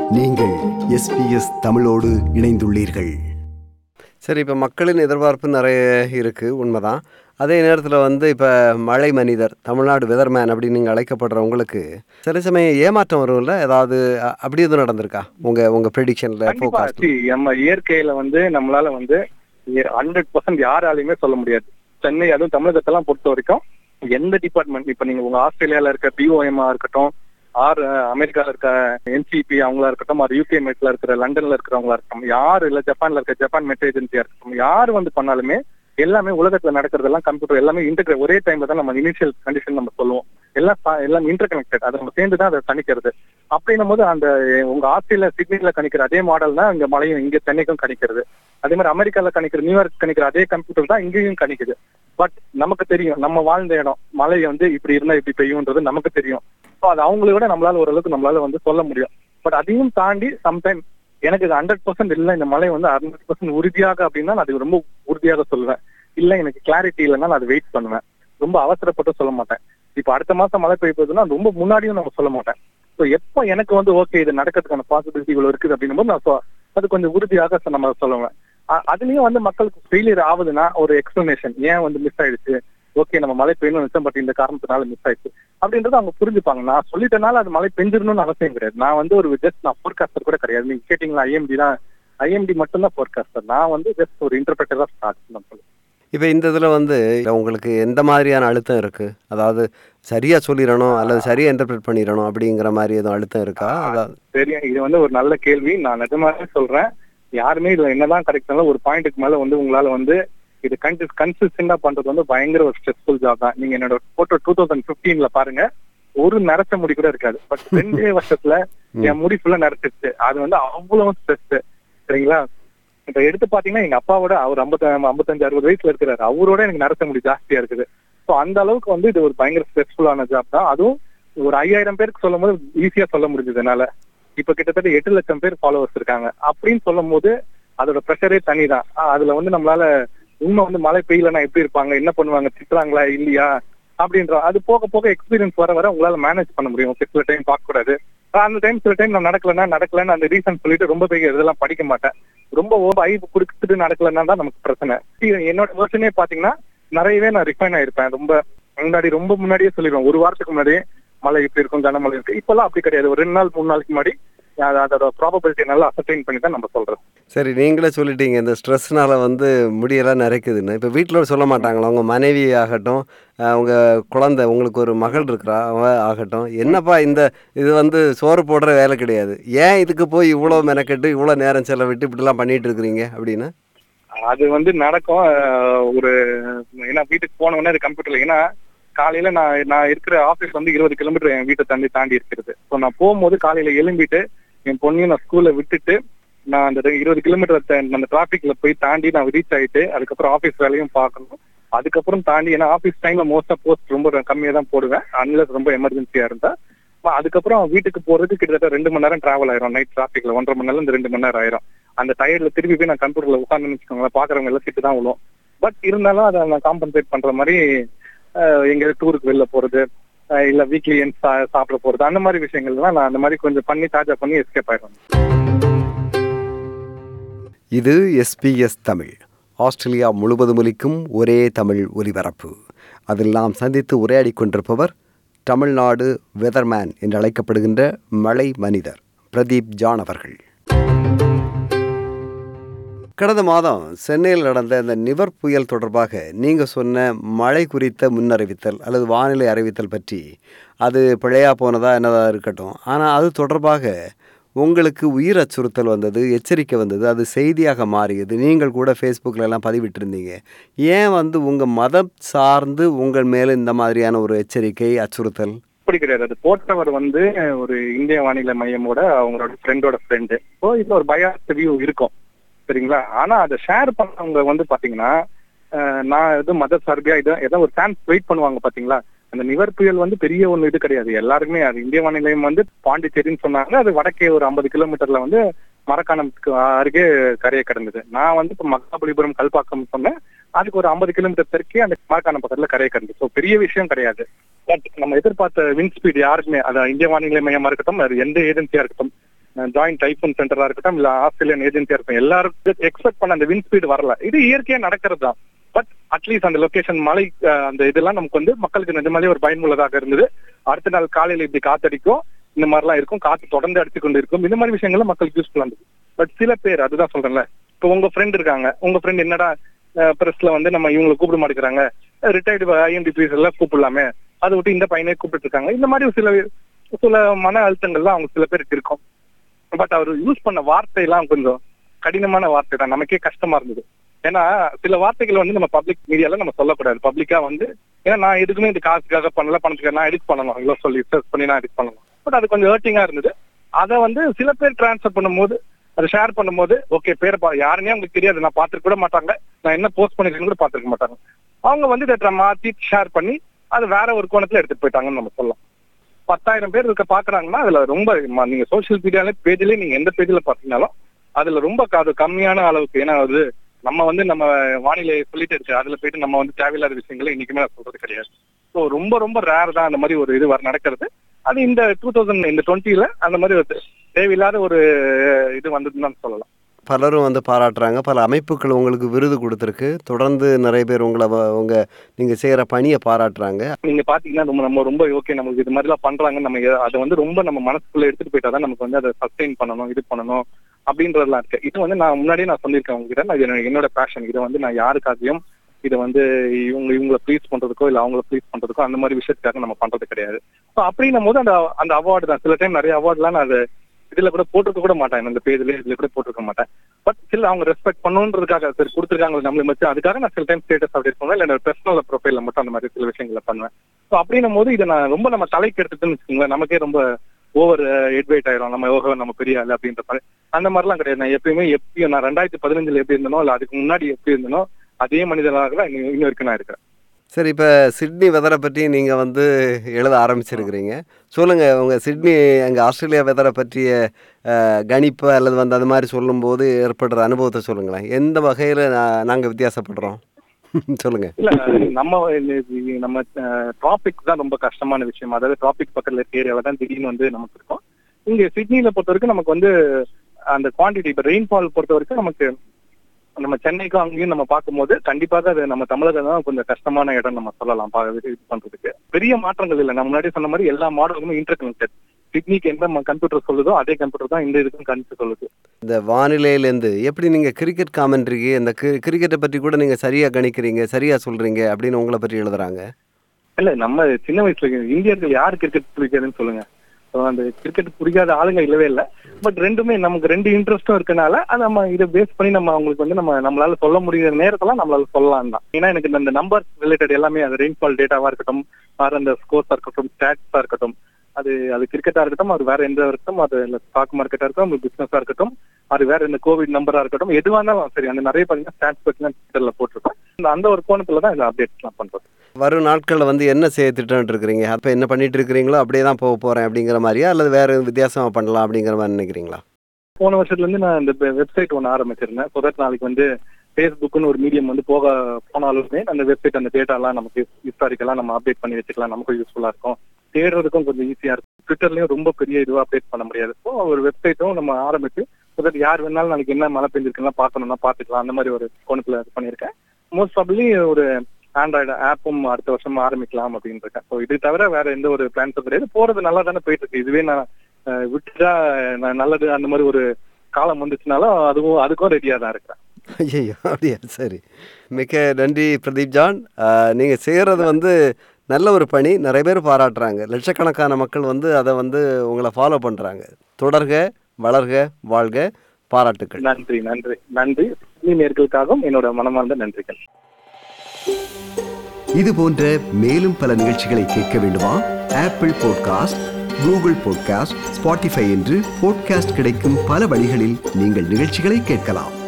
நீங்கள் எஸ்பிஎஸ் தமிழோடு இணைந்துள்ளீர்கள் சரி இப்போ மக்களின் எதிர்பார்ப்பு நிறைய இருக்குது உண்மைதான் அதே நேரத்தில் வந்து இப்போ மழை மனிதர் தமிழ்நாடு வெதர்மேன் அப்படின்னு நீங்கள் அழைக்கப்படுற உங்களுக்கு சில சமயம் ஏமாற்றம் வரும்ல ஏதாவது அ- அப்படி எதுவும் நடந்திருக்கா உங்கள் உங்கள் ப்ரெடிக்ஷனில் கண்டிப்பா ஃபோகாஸ்ட் see, நம்ம இயற்கையில வந்து நம்மளால வந்து ஹண்ட்ரட் பர்சன்ட் யாராலையுமே சொல்ல முடியாது சென்னை அதுவும் தமிழகத்தெல்லாம் பொறுத்த வரைக்கும் எந்த டிபார்ட்மெண்ட் இப்ப நீங்க உங்க ஆஸ்திரேலியால இருக்க பிஓஎம்ஆ இருக்கட்டும் ஆர் அமெரிக்கால இருக்க என்சிபி அவங்களா இருக்கட்டும் ஆர் யூகே மெட்ல இருக்கிற லண்டன்ல இருக்கிறவங்களா இருக்கட்டும் யார் இல்ல ஜப்பான்ல இருக்க ஜப்பான் மெட் ஏஜென்சியா இருக்கட்டும் யார் வந்து பண்ணாலுமே எல்லாமே உலகத்துல நடக்கிறதெல்லாம் கம்ப்யூட்டர் எல்லாமே இன்டர்கிரேட் ஒரே டைம்ல தான் நம்ம இனிஷியல் கண்டிஷன் நம்ம சொல்லுவோம் எல்லாம் சா- எல்லாம் இன்டர் கனெக்டட் அதை நம்ம சேர்ந்து தான் அதை கணிக்கிறது அப்படின்னும் போது அந்த உங்க ஆஸ்திரேலியா சிட்னில கணிக்கிற அதே மாடல் தான் இங்க மலையும் இங்க சென்னைக்கும் கணிக்கிறது அதே மாதிரி அமெரிக்கால கணிக்கிற நியூயார்க் கணிக்கிற அதே கம்ப்யூட்டர் தான் இங்கேயும் கணிக்குது பட் நமக்கு தெரியும் நம்ம வாழ்ந்த இடம் மழை வந்து இப்படி இருந்தா இப்படி பெய்யும்ன்றது நமக்கு தெரியும் ஸோ அது அவங்களை விட நம்மளால ஓரளவுக்கு நம்மளால வந்து சொல்ல முடியும் பட் அதையும் தாண்டி சம்டைம் எனக்கு இது ஹண்ட்ரட் பர்சன்ட் இல்லை இந்த மழை வந்து ஹண்ட்ரட் பர்சன்ட் உறுதியாக அப்படின்னா நான் அது ரொம்ப உறுதியாக சொல்லுவேன் இல்ல எனக்கு கிளாரிட்டி இல்லைன்னா நான் அதை வெயிட் பண்ணுவேன் ரொம்ப அவசரப்பட்டு சொல்ல மாட்டேன் இப்ப அடுத்த மாசம் மழை பெய்ய போகுதுன்னா ரொம்ப முன்னாடியும் நம்ம சொல்ல மாட்டேன் ஸோ எப்போ எனக்கு வந்து ஓகே இது நடக்கிறதுக்கான பாசிபிலிட்டி இவ்வளவு இருக்குது அப்படின்னும் போது நான் சொ- அது கொஞ்சம் உறுதியாக சொ- நம்ம சொல்லுவேன் அ- அதுலயும் வந்து மக்களுக்கு ஃபெயிலியர் ஆகுதுன்னா ஒரு எக்ஸ்பிளனேஷன் ஏன் வந்து மிஸ் ஆயிடுச்சு ஓகே நம்ம மழை பெய்யணும்னு நினைச்சோம் பட் இந்த காரணத்தினால மிஸ் ஆயிடுச்சு அப்படின்றத அவங்க புரிஞ்சுப்பாங்க நான் சொல்லிட்டனால அது மழை பெஞ்சிடணும்னு அவசியம் கிடையாது நான் வந்து ஒரு ஜஸ்ட் நான் ஃபோர்காஸ்டர் கூட கிடையாது நீங்க கேட்டீங்களா ஐஎம்டி தான் ஐஎம்டி மட்டும் தான் ஃபோர்காஸ்டர் நான் வந்து ஜஸ்ட் ஒரு இன்டர்பிரட்டர் தான் ஸ்டார்ட் நான் சொல்லுவேன் இப்போ இந்த இதில் வந்து உங்களுக்கு எந்த மாதிரியான அழுத்தம் இருக்குது அதாவது சரியாக சொல்லிடணும் அல்லது சரியாக இன்டர்பிரேட் பண்ணிடணும் அப்படிங்கிற மாதிரி எதுவும் அழுத்தம் இருக்கா அதாவது தெரியும் இது வந்து ஒரு நல்ல கேள்வி நான் நிஜமாவே சொல்றேன் யாருமே இதுல என்னதான் கரெக்ட் ஒரு பாயிண்ட்டுக்கு மேல வந்து உங்களால வந்து இது கன்சிஸ்டண்டா பண்றது வந்து பயங்கர ஒரு ஸ்ட்ரெஸ்ஃபுல் ஜாப் தான் நீங்க என்னோட போட்டோ டூ தௌசண்ட் பிப்டீன்ல பாருங்க ஒரு நரைச்ச முடி கூட இருக்காது பட் ரெண்டே வருஷத்துல என் முடி ஃபுல்லா நரைச்சிருச்சு அது வந்து அவ்வளவு ஸ்ட்ரெஸ் சரிங்களா இப்ப எடுத்து பாத்தீங்கன்னா எங்க அப்பாவோட அவர் ஐம்பத்தி ஐம்பத்தஞ்சு அறுபது வயசுல இருக்கிறாரு அவரோட எனக்கு நரைச்ச முடி ஜாஸ்தியா இருக்குது ஸோ அந்த அளவுக்கு வந்து இது ஒரு பயங்கர ஸ்ட்ரெஸ்ஃபுல்லான ஜாப் தான் அதுவும் ஒரு ஐயாயிரம் பேருக்கு சொல்லும் போது ஈஸியா சொல்ல முடிஞ்சது என்னால இப்ப கிட்டத்தட்ட எட்டு லட்சம் பேர் ஃபாலோவர்ஸ் இருக்காங்க அப்படின்னு சொல்லும் போது அதோட ப்ரெஷரே தனி தான் அதுல வந்து நம்மளால உண்மை வந்து மழை பெய்யலன்னா எப்படி இருப்பாங்க என்ன பண்ணுவாங்க திட்டுறாங்களா இல்லையா அப்படின்ற அது போக போக எக்ஸ்பீரியன்ஸ் வர வர உங்களால மேனேஜ் பண்ண முடியும் Okay, சில டைம் பார்க்க கூடாது ஆஹ் அந்த டைம் சில டைம் நான் நடக்கலன்னா நடக்கலன்னு அந்த ரீசன் சொல்லிட்டு ரொம்ப பெரிய இதெல்லாம் படிக்க மாட்டேன் ரொம்ப ஓவர் ஐப்பு கொடுத்துட்டு நடக்கலன்னா தான் நமக்கு பிரச்சனை இது என்னோட வெர்ஷனே பாத்தீங்கன்னா நிறையவே நான் ரிஃபைன் ஆயிருப்பேன் ரொம்ப முன்னாடி ரொம்ப முன்னாடியே சொல்லிடுவேன் ஒரு வாரத்துக்கு முன்னாடியே மழை இப்படி இருக்கும் கனமழை இருக்கு இப்பெல்லாம் அப்படி கிடையாது ஒரு ரெண்டு நாள் மூணு நாளைக்கு முன்னாடி அது அதோட ப்ராபபிலிட்டி நல்லா அசர்டைன் பண்ணி தான் நம்ம சொல்றோம் சரி நீங்களே சொல்லிட்டீங்க இந்த ஸ்ட்ரெஸ்னால வந்து முடியெல்லாம் நிறைக்குதுன்னு இப்போ வீட்டில் சொல்ல மாட்டாங்களா உங்கள் மனைவி ஆகட்டும் அஹ் உங்க குழந்தை உங்களுக்கு ஒரு மகள் இருக்கிறா அவ ஆகட்டும் என்னப்பா இந்த இது வந்து சோறு போடுற வேலை கிடையாது ஏன் இதுக்கு போய் இவ்வளோ மெனக்கெட்டு இவ்வளோ நேரம் செலவிட்டு இப்படிலாம் பண்ணிட்டு இருக்கிறீங்க அப்படின்னு அது வந்து நடக்கும் அஹ், ஒரு ஏன்னா வீட்டுக்கு போன உடனே அது கம்ப்யூட்டர்ல ஏன்னா காலையில நான் நான் இருக்கிற ஆபீஸ் வந்து இருபது கிலோமீட்டர் என் வீட்டை தாண்டி தாண்டி இருக்கிறது ஸோ நான் போகும்போது காலையில எழும்பிட்டு என் பொண்ணையும் நான் ஸ்கூல்ல விட்டுட்டு நான் அந்த இருபது கிலோமீட்டர் அந்த டிராபிக்ல போய் தாண்டி நான் ரீச் ஆயிட்டு அதுக்கப்புறம் ஆபீஸ் வேலையும் பார்க்கணும் அதுக்கப்புறம் தாண்டி ஏன்னா ஆபீஸ் டைம்ல மோஸ்டா போஸ்ட் ரொம்ப கம்மியா தான் போடுவேன் அன்லஸ் ரொம்ப எமர்ஜென்சியா இருந்தா அப்ப அதுக்கப்புறம் வீட்டுக்கு போறதுக்கு கிட்டத்தட்ட ரெண்டு மணி நேரம் டிராவல் ஆயிரும் நைட் டிராபிக்ல ஒன்றரை மணி நேரம் இந்த ரெண்டு மணி நேரம் ஆயிரும் அந்த டயர்ட்ல திருப்பி போய் நான் கம்ப்யூட்டர்ல உட்காந்து வச்சுக்கோங்களேன் பாக்குறவங்க எல்லாம் சிட்டு தான் விழும் பட் இருந்தாலும் அதை நான் காம்பன்சேட் பண்ற மாதிரி அஹ், எங்க டூருக்கு வெளில போறது அஹ், இல்ல வீக்லி எண்ட் சாப்பிட போறது அந்த மாதிரி விஷயங்கள்லாம் நான் அந்த மாதிரி கொஞ்சம் பண்ணி தாஜா பண்ணி எஸ்கேப் ஆயிடுவேன் இது எஸ்பிஎஸ் தமிழ் ஆஸ்திரேலியா முழுவதும் ஒலிக்கும் ஒரே தமிழ் ஒலிபரப்பு அதில் நாம் சந்தித்து உரையாடிக் கொண்டிருப்பவர் தமிழ்நாடு வெதர்மேன் என்று அழைக்கப்படுகின்ற மழை மனிதர் பிரதீப் ஜான் அவர்கள் கடந்த மாதம் சென்னையில் நடந்த இந்த நிவர் புயல் தொடர்பாக நீங்கள் சொன்ன மழை குறித்த முன்னறிவித்தல் அல்லது வானிலை அறிவித்தல் பற்றி அது பிழையா போனதா என்னதா இருக்கட்டும் ஆனால் அது தொடர்பாக உங்களுக்கு உயிர் அச்சுறுத்தல் வந்தது எச்சரிக்கை வந்தது அது செய்தியாக மாறியது நீங்கள் கூட ஃபேஸ்புக்கில் எல்லாம் பதிவிட்டிருந்தீங்க ஏன் வந்து உங்கள் மதம் சார்ந்து உங்கள் மேலே இந்த மாதிரியான ஒரு எச்சரிக்கை அச்சுறுத்தல் அப்படி கிடையாது அது போட்டவர் வந்து ஒரு இந்திய வானிலை மையமோட அவங்களோட ஃப்ரெண்டோட ஃப்ரெண்டு ஸோ இதுல ஒரு பயாஸ் வியூ இருக்கும் சரிங்களா ஆனா அதை ஷேர் பண்ணவங்க வந்து பாத்தீங்கன்னா அஹ், நான் இது மத சார்பியா இது ஏதோ ஒரு சான்ஸ் வெயிட் பண்ணுவாங்க பாத்தீங்களா அந்த நிவர் புயல் வந்து பெரிய ஒண்ணு இது கிடையாது எல்லாருக்குமே அது இந்திய வானிலையம் வந்து பாண்டிச்சேரின்னு சொன்னாங்க அது வடக்கே ஒரு ஐம்பது கிலோமீட்டர்ல வந்து மரக்காணத்துக்கு அருகே கரையை கடந்தது நான் வந்து இப்ப மகாபலிபுரம் கல்பாக்கம் சொன்னேன் அதுக்கு ஒரு ஐம்பது கிலோமீட்டர் தெற்கே அந்த மரக்காணம் பக்கத்துல கரையை கடந்தது ஸோ பெரிய விஷயம் கிடையாது பட் நம்ம எதிர்பார்த்த வின் ஸ்பீட் யாருக்குமே அது இந்திய வானிலை மையமா இருக்கட்டும் அது எந்த ஏஜென்சியா இருக்கட்டும் ஜாயிண்ட் டைஃபூன் சென்டரா இருக்கட்டும் இல்ல ஆஸ்திரேலியன் ஏஜென்சியா இருக்கும் எல்லாருக்கும் எக்ஸ்பெக்ட் பண்ண அந்த வின் ஸ்பீடு வரல இது இயற்கையா நடக்கிறது தான் பட் அட்லீஸ்ட் அந்த லொகேஷன் மலை அஹ், அந்த இதெல்லாம் நமக்கு வந்து மக்களுக்கு நிஜமாலே ஒரு பயனுள்ளதாக இருந்தது அடுத்த நாள் காலையில இப்படி காத்தடிக்கும் இந்த மாதிரிலாம் இருக்கும் காத்து தொடர்ந்து அடிச்சு கொண்டு இருக்கும் இந்த மாதிரி விஷயங்கள்லாம் மக்களுக்கு யூஸ்ஃபுல்லா இருந்தது பட் சில பேர் அதுதான் சொல்றேன்ல இப்போ உங்க ஃப்ரெண்ட் இருக்காங்க உங்க ஃப்ரெண்ட் என்னடா பிரஸ்ல வந்து நம்ம இவங்களை கூப்பிட மாட்டேங்கிறாங்க ரிட்டையர்டு ஐஎன்டிபிஸ் எல்லாம் கூப்பிடலாமே அதை விட்டு இந்த பையனே கூப்பிட்டு இருக்காங்க இந்த மாதிரி சில சில மன அழுத்தங்கள்லாம் அவங்க சில பேருக்கு இருக்கும் பட் அவர் யூஸ் பண்ண வார்த்தையெல்லாம் கொஞ்சம் கடினமான வார்த்தை தான் நமக்கே கஷ்டமா இருந்தது ஏன்னா சில வார்த்தைகள் வந்து நம்ம பப்ளிக் மீடியால நம்ம சொல்லக்கூடாது பப்ளிக்கா வந்து ஏன்னா நான் எதுக்குமே இது காசுக்காக பண்ணல பணத்துக்காக நான் எதுக்கு பண்ணணும் இவ்வளோ சொல்லி சர்ச் பண்ணி நான் எதுக்கு பண்ணணும் பட் அது கொஞ்சம் ஹர்ட்டிங்கா இருந்தது அதை வந்து சில பேர் டிரான்ஸ்ஃபர் பண்ணும்போது அதை ஷேர் பண்ணும்போது ஓகே பேரை பா யாருன்னே அவங்களுக்கு தெரியாது நான் பார்த்துக்க கூட மாட்டாங்க நான் என்ன போஸ்ட் பண்ணிருக்கேன்னு கூட பார்த்துருக்க மாட்டாங்க அவங்க வந்து இதை மாத்தி ஷேர் பண்ணி அது வேற ஒரு கோணத்துல எடுத்துட்டு போயிட்டாங்கன்னு நம்ம சொல்லலாம் பத்தாயிரம் பேர் இருக்க பாக்குறாங்கன்னா அதுல ரொம்ப ம- நீங்க சோசியல் மீடியால பேஜ்லயே நீங்க எந்த பேஜ்ல பாத்தீங்கன்னாலும் அதுல ரொம்ப க- அது கம்மியான அளவுக்கு ஏன்னா அது நம்ம வந்து நம்ம வானிலை சொல்லிட்டு இருக்கு அதுல போயிட்டு நம்ம வந்து தேவையில்லாத விஷயங்களை இன்னைக்குமே நான் சொல்றது கிடையாது ஸோ ரொம்ப ரொம்ப ரேர் தான் அந்த மாதிரி ஒரு இது வர நடக்கிறது அது இந்த டூ தௌசண்ட் இந்த டுவெண்ட்டில அந்த மாதிரி ஒரு தேவையில்லாத ஒரு இது வந்ததுன்னு தான் சொல்லலாம் பலரும் வந்து பாராட்டுறாங்க பல அமைப்புகள் உங்களுக்கு விருது கொடுத்துருக்கு தொடர்ந்து நிறைய பேர் உங்களை வ- உங்க நீங்க செய்யற பணியை பாராட்டுறாங்க நீங்க பாத்தீங்கன்னா ரொம்ப நம்ம ரொம்ப ஓகே நமக்கு இது மாதிரி எல்லாம் பண்றாங்க நம்ம எ- அதை வந்து ரொம்ப நம்ம மனசுக்குள்ள எடுத்துட்டு போயிட்டாதான் நமக்கு வந்து அதை சஸ்டெயின் பண்ணணும் இது பண்ணணும் அப்படின்றதெல்லாம் இருக்கு இது வந்து நான் முன்னாடியே நான் சொல்லியிருக்கேன் உங்ககிட்ட நான் இது என்னோட- என்னோட பேஷன் இதை வந்து நான் யாருக்காகவும் இதை வந்து இவங்க இவங்களை ப்ளீஸ் பண்றதுக்கோ இல்ல அவங்கள ப்ளீஸ் பண்றதுக்கோ அந்த மாதிரி விஷயத்துக்காக நம்ம பண்றது கிடையாது ஸோ அப்படின்னும் போது அந்த அந்த அவார்டு தான் சில டைம் நிறைய அவார்ட்லாம் நான் அது இதுல கூட போட்டிருக்க கூட மாட்டேன் இந்த பேஜ்ல இதுல கூட போட்டிருக்க மாட்டேன் பட் சில அவங்க ரெஸ்பெக்ட் பண்ணணுன்றதுக்காக சரி கொடுத்துருக்காங்க நம்மளை வச்சு அதுக்காக நான் சில டைம் ஸ்டேட்டஸ் அப்படி பண்ணுவேன் இல்ல என்னோட பர்சனல் ப்ரொஃபைல்ல மட்டும் அந்த மாதிரி சில விஷயங்களை பண்ணுவேன் ஸோ அப்படின்னும் போது இதை நான் ரொம்ப நம்ம தலைக்கு எடுத்துட்டுன்னு வச்சுக்கோங்களேன் நமக்கே ரொம்ப ஓவர் எட்வைட் ஆயிரும் நம்ம ஓஹோ நம்ம பெரிய ஆளு அப்படின்ற மாதிரி அந்த மாதிரிலாம் கிடையாது நான் எப்பயுமே எப்பயும் நான் ரெண்டாயிரத்தி பதினஞ்சுல எப்படி இருந்தனோ இல்ல அதுக்கு முன்னாடி எப்படி இருந்தனோ அதே மனிதனாக தான் இன்னும் இன்னும் வரைக்கும் நான் இருக்கிறேன் சரி இப்போ சிட்னி வெதரை பற்றி நீங்கள் வந்து எழுத ஆரம்பிச்சிருக்கிறீங்க சொல்லுங்கள் உங்கள் சிட்னி அங்கே ஆஸ்திரேலியா வெதரை பற்றிய அஹ், கணிப்பு அல்லது வந்து அது மாதிரி சொல்லும்போது ஏற்படுற அனுபவத்தை சொல்லுங்களேன் எந்த வகையில் நாங்கள் வித்தியாசப்படுறோம் சொல்லுங்கள் இல்ல நம்ம இந்த- நம்ம டாபிக் தான் ரொம்ப கஷ்டமான விஷயம் அதாவது டாபிக் பக்கத்துல இருக்க ஏரியால தான் திடீர்னு வந்து நமக்கு இருக்கும் இங்க சிட்னில பொறுத்த வரைக்கும் நமக்கு வந்து அந்த குவான்டிட்டி இப்ப ரெயின்ஃபால் பொறுத்த வரைக்கும் நமக்கு நம்ம சென்னைக்கும் அங்கேயும் நம்ம பார்க்கும்போது கண்டிப்பாக அது நம்ம தமிழகம் தான் கொஞ்சம் கஷ்டமான இடம் நம்ம சொல்லலாம் பா- இது பண்றதுக்கு பெரிய மாற்றங்கள் இல்லை நான் முன்னாடி சொன்ன மாதிரி எல்லா மாடலுமே இன்டர் கனெக்டட் சிட்னிக்கு எந்த கம்ப்யூட்டர் சொல்லுதோ அதே கம்ப்யூட்டர் தான் இந்த இதுக்கும் கணிச்சு சொல்லுது இந்த வானிலையிலேருந்து எப்படி நீங்கள் கிரிக்கெட் காமெண்ட்ரிக்கு இந்த கி கிரிக்கெட்டை பற்றி கூட நீங்கள் சரியாக கணிக்கிறீங்க சரியாக சொல்கிறீங்க அப்படின்னு உங்களை பற்றி எழுதுறாங்க இல்ல நம்ம சின்ன வயசுல இந்தியர்கள் யாரு கிரிக்கெட் பிடிக்காதுன்னு சொல்லுங்க So, அந்த கிரிக்கெட் பிடிக்காத ஆளுங்க இல்லவே இல்ல பட் ரெண்டுமே நமக்கு ரெண்டு இன்ட்ரெஸ்டும் இருக்கனால அது நம்ம இதை பேஸ் பண்ணி நம்ம அவங்களுக்கு வந்து நம்ம நம்மளால சொல்ல முடியுற நேரத்துல நம்மளால சொல்லலாம் தான் ஏன்னா எனக்கு இந்த நம்பர் ரிலேட்டட் எல்லாமே அது ரெயின்ஃபால் டேட்டாவா இருக்கட்டும் வேற அந்த ஸ்கோர்ஸா இருக்கட்டும் ஸ்டாட்ஸா இருக்கட்டும் அது அது கிரிக்கெட்டா இருக்கட்டும் அது வேற எந்த இருக்கட்டும் அது ஸ்டாக் மார்க்கெட்டா இருக்கட்டும் பிசினஸா இருக்கட்டும் அது வேற இந்த கோவிட் நம்பரா இருக்கட்டும் எதுவா இருந்தாலும் சரி அந்த நிறைய பாத்தீங்கன்னா ஸ்டாட்ஸ் பத்தி ட்விட்டர்ல போட்டிருக்கோம் அந்த- அந்த ஒரு கோணத்துல தான் இந்த அப்டேட்ஸ் எல்லாம் பண்றது வரும் நாட்களில் வந்து என்ன செய்ய திட்டமிட்டு இருக்கிறீங்க அப்போ என்ன பண்ணிட்டு இருக்கிறீங்களோ அப்படியே தான் போக போகிறேன் அப்படிங்கிற மாதிரியா அல்லது வேறு வித்தியாசமாக பண்ணலாம் அப்படிங்கிற மாதிரி நினைக்கிறீங்களா போன வருஷத்துல இருந்து நான் இந்த வெப்சைட் ஒன்று ஆரம்பிச்சிருந்தேன் ஸோ தட் நாளைக்கு வந்து ஃபேஸ்புக்னு ஒரு மீடியம் வந்து போக போனாலுமே அந்த வெப்சைட் அந்த டேட்டாலாம் நமக்கு ஹிஸ்டாரிக்கெல்லாம் நம்ம அப்டேட் பண்ணி வச்சுக்கலாம் நமக்கும் யூஸ்ஃபுல்லா இருக்கும் தேடுறதுக்கும் கொஞ்சம் ஈஸியா இருக்கும் ட்விட்டர்லயும் ரொம்ப பெரிய இதுவா அப்டேட் பண்ண முடியாது ஸோ ஒரு வெப்சைட்டும் நம்ம ஆரம்பிச்சு ஸோ தட் யார் வேணாலும் நாளைக்கு என்ன மழை பெஞ்சிருக்குன்னா பார்க்கணும்னா பார்த்துக்கலாம் அந்த மாதிரி ஒரு கோணத்துல இது பண்ணியிருக்கேன் மோஸ்ட் ப்ராபப்ளி ஒரு ஆண்ட்ராய்டு ஆப்பும் அடுத்த வருஷம் ஆரம்பிக்கலாம் அப்படின்னு இருக்கேன் ஸோ இது தவிர வேற எந்த ஒரு பிளான்ஸும் கிடையாது போறது நல்லா தானே போயிட்டு இருக்கு இதுவே நான் அஹ், விட்டுட்டா நான் நல்லது அந்த மாதிரி ஒரு காலம் வந்துச்சுனாலும் அதுவும் அதுக்கும் ரெடியா தான் இருக்கிறேன் ஐயோ அப்படியா சரி மிக்க நன்றி பிரதீப் ஜான் நீங்கள் செய்கிறது வந்து நல்ல ஒரு பணி நிறைய பேர் பாராட்டுறாங்க லட்சக்கணக்கான மக்கள் வந்து அதை வந்து உங்களை ஃபாலோ பண்ணுறாங்க தொடர்க வளர்க வாழ்க பாராட்டுக்கள் நன்றி நன்றி நன்றி இனி நேர்களுக்காகவும் என்னோட மனமார்ந்த நன்றிகள் இது போன்ற மேலும் பல நிகழ்ச்சிகளை கேட்க வேண்டுமா Apple podcast Google podcast Spotify என்று பாட்காஸ்ட் கிடைக்கும் பல வழிகளில் நீங்கள் நிகழ்ச்சிகளை கேட்கலாம்